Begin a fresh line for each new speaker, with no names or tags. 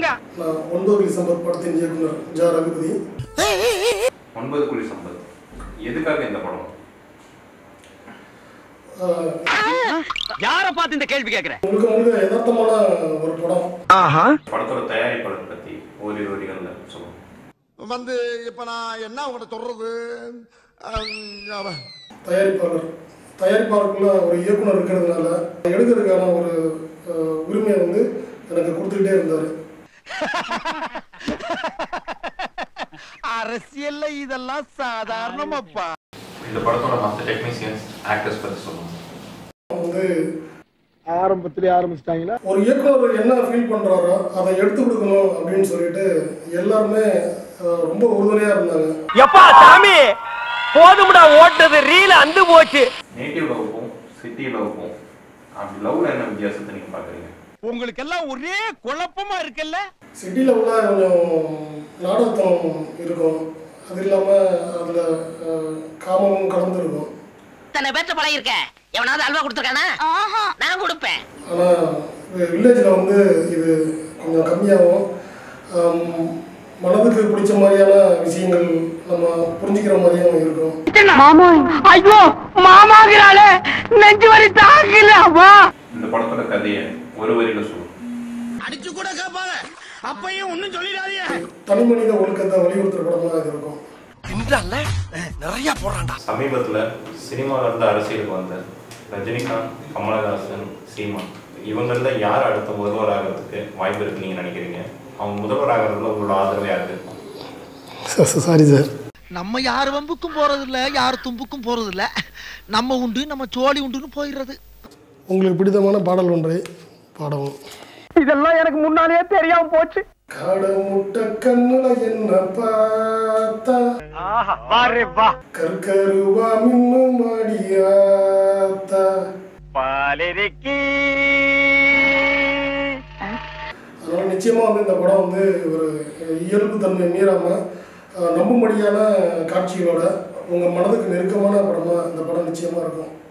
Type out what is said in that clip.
போங்க
நான் ஒன்பது டிசம்பர் படத்தின் இயக்குனர் ஜா ரகுபதி
ஒன்பது குழி சம்பத் எதுக்காக இந்த படம்
ஆஹ்,
யார பார்த்து இந்த கேள்வி கேக்குற
முழுக்க முழுக்க யதார்த்தமான ஒரு படம்
படத்தோட தயாரிப்பாளர் பத்தி ஓரிரு வரிகள்ல சொல்லுங்க
வந்து இப்ப நான் என்ன உங்கள்கிட்ட சொல்றது அஹ்,
தயாரிப்பாளர் தயாரிப்பாளருக்குள்ள ஒரு இயக்குனர் இருக்கிறதுனால எடுக்கிறதுக்கான ஒரு ஆஹ், உரிமையை வந்து எனக்கு கொடுத்துக்கிட்டே இருந்தார்
அரசியல்ல இதெல்லாம் சாதாரணமாப்பா
இந்த படத்தோட மற்ற டெக்னீசியன்ஸ் ஆக்டர்ஸ் பத்தி சொல்லுங்க
வந்து
ஆரம்பத்திலே ஆரம்பிச்சிட்டாங்களா
ஒரு இயக்குனர் என்ன ஃபீல் பண்ணுறாரோ அதை எடுத்து கொடுக்கணும் அப்படின்னு சொல்லிட்டு எல்லாருமே ஆஹ், ரொம்ப உறுதுணையாக இருந்தாங்க
எப்பா சாமி போதும்டா ஓட்டது ரீல அந்து போச்சு
நேட்டிவ் லவ்க்கும் சிட்டி லவ்க்கும் அப்படி லவ்ல என்ன வித்தியாசத்தை நீங்க பாக்குறீங்க
உங்களுக்கு எல்லாம் ஒரே குழப்பமா இருக்குல்ல
சிட்டியில் உள்ள கொஞ்சம் நாடகத்தனம் இருக்கும் அது இல்லாமல் அதில் காமமும் கலந்துருக்கும்
இத்தனை பேர்த்த பழகிருக்க எவனாவது அல்வா கொடுத்துருக்கானா நான் கொடுப்பேன்
ஆனால் வில்லேஜில் வந்து இது கொஞ்சம் கம்மியாகும் ஆம், மனதுக்கு பிடிச்ச மாதிரியான விஷயங்கள் நம்ம புரிஞ்சுக்கிற மாதிரியும் இருக்கும்
மாமா ஐயோ மாமாங்கிறாளே நெஞ்சு வரி தாக்கல அம்மா
இந்த படத்தோட கதையை ஒரு வரியில சொல்லுங்க
அடிச்சு கூட கேட்பாங்க அப்பையும் ஒன்னும் சொல்லிடாதீங்க
தனி மனித ஒழுக்கத்தை வலியுறுத்துகிற படமாக இது இருக்கும்
நிறைய போடுறான்டா
சமீபத்துல சினிமால இருந்து அரசியலுக்கு வந்த ரஜினிகாந்த் கமலஹாசன் சீமான் இவங்கள யார் அடுத்த முதல்வர் ஆகிறதுக்கு வாய்ப்பு இருக்கு நீங்க நினைக்கிறீங்க அவங்க முதல்வர் ஆகிறதுல உங்களோட ஆதரவு யாருக்கு
சாரி சார்
நம்ம யார் வம்புக்கும் போறது இல்ல யார் தும்புக்கும் போறது இல்ல நம்ம உண்டு நம்ம சோழி உண்டுன்னு போயிடுறது
உங்களுக்கு பிடித்தமான பாடல் ஒன்றை பாடவும்
இதெல்லாம் எனக்கு முன்னாலேயே தெரியாம போச்சு
காட முட்டை கண்ணுல என்ன பார்த்தா
ஆஹா பாரு வா
கற்கருவா மின்னும் அடியாத்தா
பாலிருக்கி
அதனால் நிச்சயமாக வந்து இந்த படம் வந்து ஒரு இயல்பு தன்மை மீறாமல் நம்பும்படியான காட்சிகளோட உங்கள் மனதுக்கு நெருக்கமான படமாக இந்த படம் நிச்சயமாக இருக்கும்